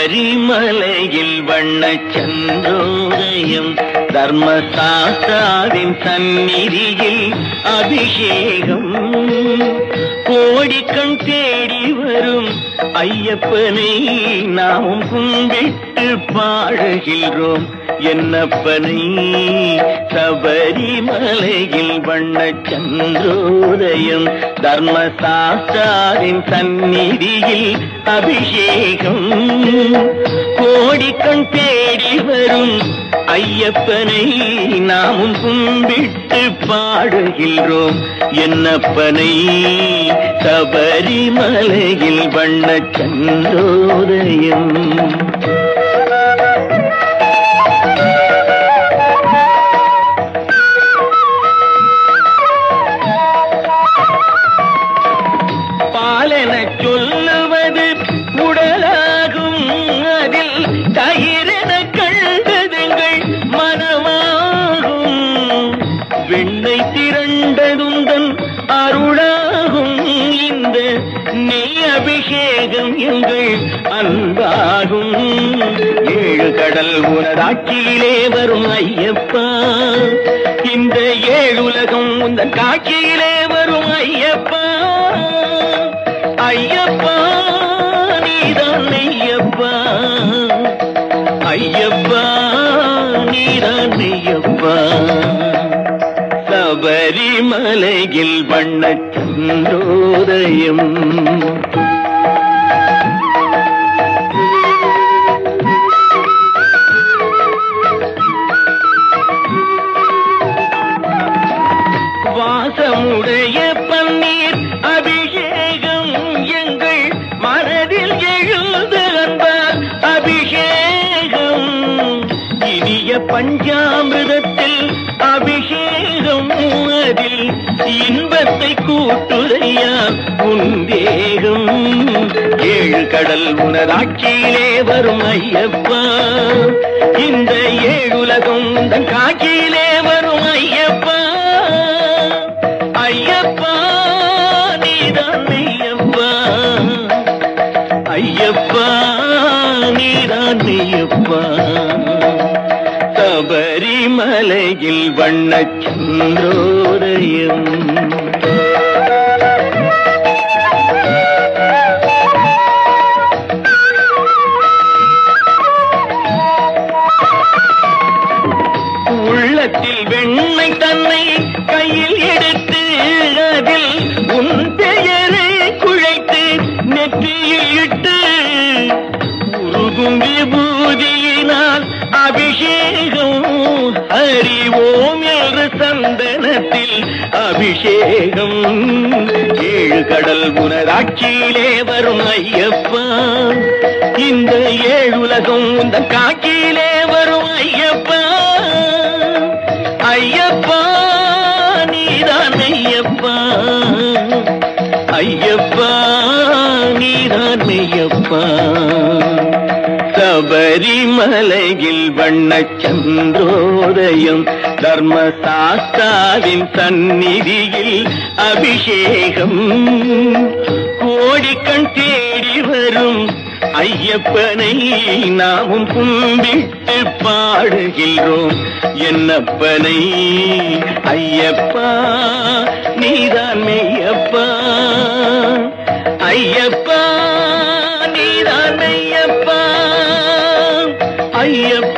சபரிமலையில் வண்ண சந்திரோதயம் தர்மசாஸ்தாவின் சந்நிதியில் அபிஷேகம் கோடிக்கண் தேடி வரும் ஐயப்பனை நாமும் கும்பிட்டு பாடுகின்றோம் என்னப்பனை சபரிமலையில் வண்ண சந்திரோதயம் தர்மசாஸ்தாவின் சந்நிதியில் அபிஷேகம் கோடிக்கண் தேடி வரும் ஐயப்பனை நாமும் கும்பிட்டு பாடுகின்றோம் என்னப்பனை சபரிமலையில் வண்ண சந்திரோதயம் பாலென சொல்லுவது உடலாகும் அதில் தயிரென கண்டதுங்கள் மனமாகும் வெண்ணை திரண்டதுந்தன் அருளாகும் இந்த நெய் அபிஷேகம் எங்கள் அன்பாகும் ஏழு கடல் உனதாட்சியிலே வரும் ஐயப்பா இந்த ஏழுலகம் உந்தன் காட்சியிலே வரும் ஐயப்பா ஐயப்பா நீதான் ஐயப்பா ஐயப்பா நீதான் ஐயப்பா சபரிமலையில் வண்ண சந்திரோதயம் வாசமுடைய பன்னீர் அபிஷேகம் எங்கள் மனதில் எழுந்த அன்பால் அபிஷேகம் இனிய பஞ்சாமிரத்தில் அபிஷேகம் அதில் இன்பத்தை கூட்டுதையா உந்தேகம் ஏழு கடல் உனதாட்சியிலே வரும் ஐயப்பா இந்த ஏழுலகம் உந்தன் காட்சியிலே வரும் ஐயப்பா ஐயப்பா நீதான் ஐயப்பா ஐயப்பா நீதான் ஐயப்பா சபரிமலையில் வண்ண சந்திரோதயம் உள்ளத்தில் வெண்ணை தன்னை கையில் எடுத்து அதில் உன் பெயரை குழைத்து நெற்றியில் இட்டு உருகும் விபூதியினால் அபிஷேகம் அறிவோம் என்று சந்தனத்தில் அபிஷேகம் ஏழு கடல் உனராட்சியிலே வரும் ஐயப்பா இந்த ஏழுலகம் இந்த காட்சியிலே வரும் ஐயப்பா ஐயப்பா நீதான் ஐயப்பா ஐயப்பா நீதான் ஐயப்பா சபரிமலையில் வண்ண சந்திரோதயம் தர்மசாஸ்தாவின் சந்நிதியில் அபிஷேகம் கோடிக்கண் தேடி வரும் ஐயப்பனை நாமும் கும்பிட்டு பாடுகின்றோம் என்னப்பனை ஐயப்பா நீதான் மெய்யப்பா ஐயப்பா நீதான் மெய்யப்பா ஐயப்பா